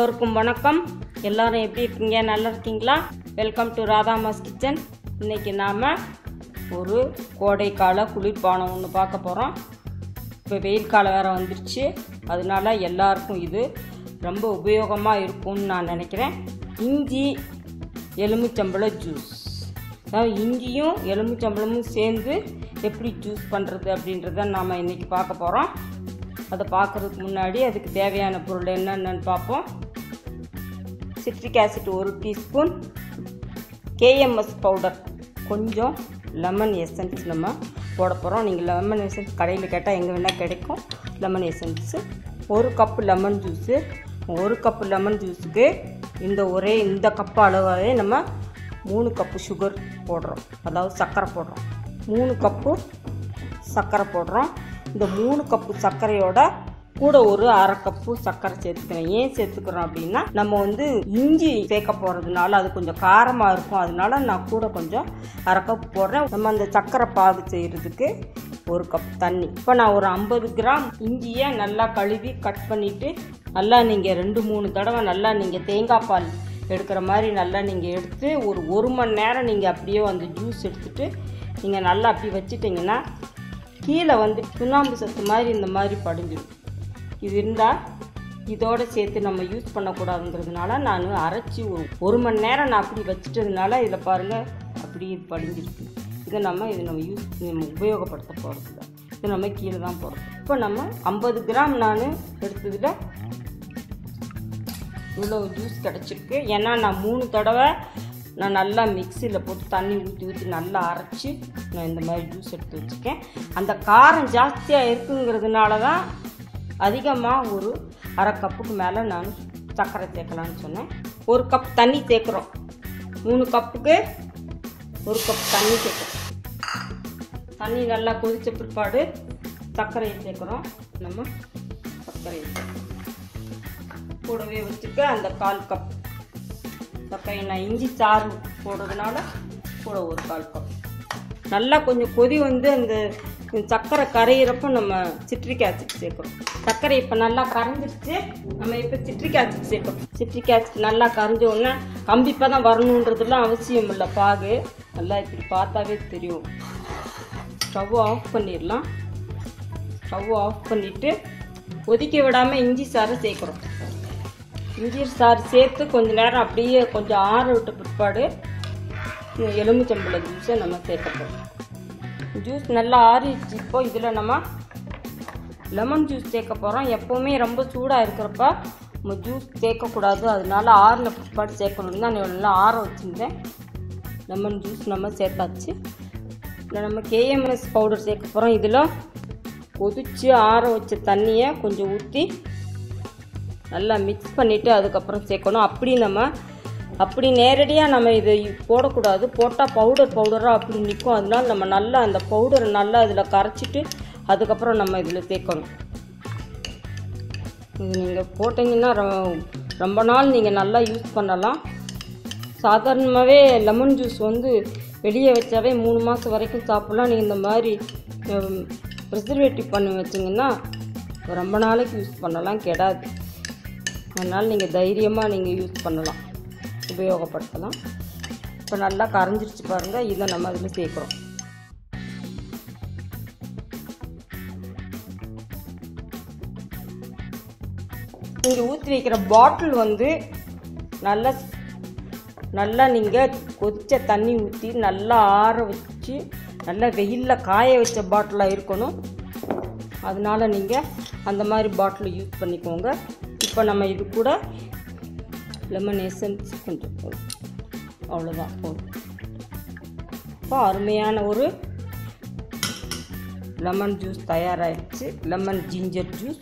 எல்லோருக்கும் வணக்கம் எல்லாரும் எப்படி இருக்கீங்க நல்லா இருக்கீங்களா வெல்கம் டு ராதாமாஸ் கிச்சன் இன்னைக்கு நாம் ஒரு கோடைக்கால குளிர்பானம் ஒன்று பார்க்க போகிறோம் இப்போ வெயில் காலம் வேறு வந்துருச்சு அதனால எல்லாருக்கும் இது ரொம்ப உபயோகமாக இருக்கும்னு நான் நினைக்கிறேன் இஞ்சி எலுமிச்சம்பழ ஜூஸ் அதாவது இஞ்சியும் எலுமிச்சம்பழமும் சேர்ந்து எப்படி ஜூஸ் பண்ணுறது அப்படின்றத நாம் இன்றைக்கி பார்க்க போகிறோம் அதை பார்க்குறதுக்கு முன்னாடி அதுக்கு தேவையான பொருள் என்னென்னு பார்ப்போம் சிட்ரிக் ஆசிட் ஒரு டீஸ்பூன் கேஎம்எஸ் பவுடர் கொஞ்சம் லெமன் எசன்ஸ் நம்ம போட போகிறோம் நீங்கள் லெமன் எசன்ஸ் கடையில் கேட்டால் எங்கே வேணால் கிடைக்கும் லெமன் எசன்ஸு ஒரு கப்பு லெமன் ஜூஸு ஒரு கப்பு லெமன் ஜூஸுக்கு இந்த ஒரே இந்த கப்பு அளவாகவே நம்ம மூணு கப்பு சுகர் போடுறோம் அதாவது சர்க்கரை போடுறோம் மூணு கப்பு சர்க்கரை போடுறோம் இந்த மூணு கப்பு சர்க்கரையோட கூட ஒரு அரை கப்பு சர்க்கரை சேர்த்துக்கிறேன் ஏன் சேர்த்துக்கிறோம் அப்படின்னா நம்ம வந்து இஞ்சி சேர்க்க போகிறதுனால அது கொஞ்சம் காரமாக இருக்கும் அதனால நான் கூட கொஞ்சம் அரை கப் போடுறேன் நம்ம அந்த சர்க்கரை பாகு செய்கிறதுக்கு ஒரு கப் தண்ணி இப்போ நான் ஒரு ஐம்பது கிராம் இஞ்சியை நல்லா கழுவி கட் பண்ணிவிட்டு நல்லா நீங்கள் ரெண்டு மூணு தடவை நல்லா நீங்கள் தேங்காய் பால் எடுக்கிற மாதிரி நல்லா நீங்கள் எடுத்து ஒரு ஒரு மணி நேரம் நீங்கள் அப்படியே அந்த ஜூஸ் எடுத்துட்டு நீங்கள் நல்லா அப்படி வச்சிட்டிங்கன்னா கீழே வந்து சுண்ணாம்பு சத்து மாதிரி இந்த மாதிரி படிஞ்சிடும் இது இருந்தால் இதோடு சேர்த்து நம்ம யூஸ் பண்ணக்கூடாதுங்கிறதுனால நான் அரைச்சி ஒரு ஒரு மணி நேரம் நான் அப்படி வச்சிட்டதுனால இதில் பாருங்கள் அப்படி இது படிஞ்சிருக்கு இதை நம்ம இது நம்ம யூஸ் நம்ம உபயோகப்படுத்த போகிறதில்ல இது நம்ம கீழே தான் போடுறோம் இப்போ நம்ம ஐம்பது கிராம் நான் எடுத்ததில் இவ்வளோ ஜூஸ் கிடச்சிருக்கு ஏன்னா நான் மூணு தடவை நான் நல்லா மிக்சியில் போட்டு தண்ணி ஊற்றி ஊற்றி நல்லா அரைச்சி நான் இந்த மாதிரி ஜூஸ் எடுத்து வச்சுருக்கேன் அந்த காரம் ஜாஸ்தியாக இருக்குங்கிறதுனால தான் அதிகமாக ஒரு அரை கப்புக்கு மேலே நான் சர்க்கரை சேர்க்கலான்னு சொன்னேன் ஒரு கப் தண்ணி சேர்க்குறோம் மூணு கப்புக்கு ஒரு கப் தண்ணி சேர்க்குறோம் தண்ணி நல்லா கொதித்த பிற்பாடு சர்க்கரையை சேர்க்குறோம் நம்ம சர்க்கரையை சேர்க்குறோம் கூடவே வச்சுக்க அந்த கால் கப் சர்க்கரை நான் இஞ்சி சாறு போடுறதுனால கூட ஒரு கால் கப் நல்லா கொஞ்சம் கொதி வந்து அந்த சர்க்கரை கரையிறப்ப நம்ம சிட்ரிக் ஆசிட் சேர்க்குறோம் சர்க்கரை இப்போ நல்லா கரைஞ்சிருச்சு நம்ம இப்போ சிட்ரிக் ஆசிட் சேர்க்குறோம் சிட்ரிக் ஆசிட் நல்லா கரைஞ்ச உடனே கம்பிப்பாக தான் வரணுன்றதுலாம் அவசியம் இல்லை பாகு நல்லா இப்படி பார்த்தாவே தெரியும் ஸ்டவ் ஆஃப் பண்ணிடலாம் ஸ்டவ் ஆஃப் பண்ணிவிட்டு கொதிக்க விடாமல் இஞ்சி சாறை சேர்க்குறோம் இஞ்சி சாறு சேர்த்து கொஞ்ச நேரம் அப்படியே கொஞ்சம் ஆற விட்ட பிற்பாடு எலுமிச்சம்பழ ஜூஸை நம்ம சேர்க்க போகிறோம் ஜூஸ் நல்லா ஆறிடுச்சு இப்போ இதில் நம்ம லெமன் ஜூஸ் சேர்க்க போகிறோம் எப்போவுமே ரொம்ப சூடாக இருக்கிறப்ப நம்ம ஜூஸ் சேர்க்கக்கூடாது அதனால ஆறின பிற்பாடு சேர்க்கணும் தான் நான் நல்லா ஆற வச்சுருந்தேன் லெமன் ஜூஸ் நம்ம சேர்த்தாச்சு இதில் நம்ம கேஎம்எஸ் பவுடர் சேர்க்க போகிறோம் இதில் கொதித்து ஆற வச்ச தண்ணியை கொஞ்சம் ஊற்றி நல்லா மிக்ஸ் பண்ணிவிட்டு அதுக்கப்புறம் சேர்க்கணும் அப்படி நம்ம அப்படி நேரடியாக நம்ம இதை போடக்கூடாது போட்டால் பவுடர் பவுடராக அப்படி நிற்கும் அதனால நம்ம நல்லா அந்த பவுடரை நல்லா இதில் கரைச்சிட்டு அதுக்கப்புறம் நம்ம இதில் சேர்க்கணும் இது நீங்கள் போட்டிங்கன்னா ரொ- ரொம்ப நாள் நீங்கள் நல்லா யூஸ் பண்ணலாம் சாதாரணமாகவே லெமன் ஜூஸ் வந்து வெளியே வச்சாவே மூணு மாதம் வரைக்கும் சாப்பிட்லாம் நீங்கள் இந்த மாதிரி ப்ரிசர்வேட்டிவ் பண்ணி வச்சிங்கன்னா ரொம்ப நாளைக்கு யூஸ் பண்ணலாம் கெடாது அதனால் நீங்கள் தைரியமாக நீங்கள் யூஸ் பண்ணலாம் உபயோகப்படுத்தலாம் இப்போ நல்லா கரைஞ்சிருச்சு பாருங்கள் இதை நம்ம அதில் சேர்க்குறோம் நீங்கள் ஊற்றி வைக்கிற பாட்டில் வந்து நல்லா நல்லா நீங்கள் கொதிச்ச தண்ணி ஊற்றி நல்லா ஆற வச்சு நல்லா வெயிலில் காய வச்ச பாட்டிலாக இருக்கணும் அதனால் நீங்கள் அந்த மாதிரி பாட்டில் யூஸ் பண்ணிக்கோங்க இப்போ நம்ம இது கூட லெமன் எசன்ஸ் கொஞ்சம் போதும் அவ்வளோதான் போதும் இப்போ அருமையான ஒரு லெமன் ஜூஸ் தயாராகிடுச்சு லெமன் ஜிஞ்சர் ஜூஸ்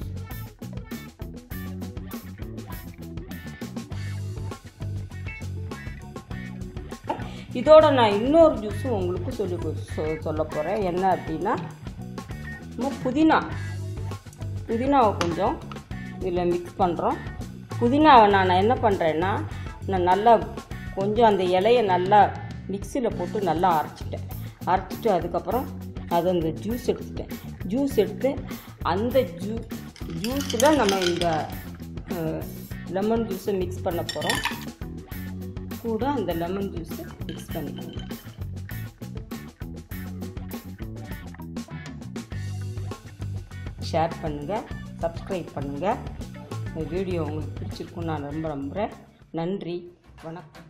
இதோட நான் இன்னொரு ஜூஸும் உங்களுக்கு சொல்லி கொ- சொ- சொல்ல போகிறேன் என்ன அப்படின்னா நம்ம புதினா புதினாவை கொஞ்சம் இதில் மிக்ஸ் பண்ணுறோம் புதினாவை நான் என்ன பண்ணுறேன்னா நான் நல்லா கொஞ்சம் அந்த இலையை நல்லா மிக்சியில் போட்டு நல்லா அரைச்சிட்டேன் அரைச்சிட்டு அதுக்கப்புறம் அது அந்த ஜூஸ் எடுத்துட்டேன் ஜூஸ் எடுத்து அந்த ஜூ ஜூஸில் நம்ம இந்த லெமன் ஜூஸை மிக்ஸ் பண்ண போகிறோம் கூட அந்த லெமன் ஜூஸை மிக்ஸ் பண்ணிக்கோங்க ஷேர் பண்ணுங்கள் சப்ஸ்கிரைப் பண்ணுங்கள் இந்த வீடியோ உங்களுக்கு பிடிச்சிருக்குன்னு நான் ரொம்ப நம்புகிறேன் நன்றி வணக்கம்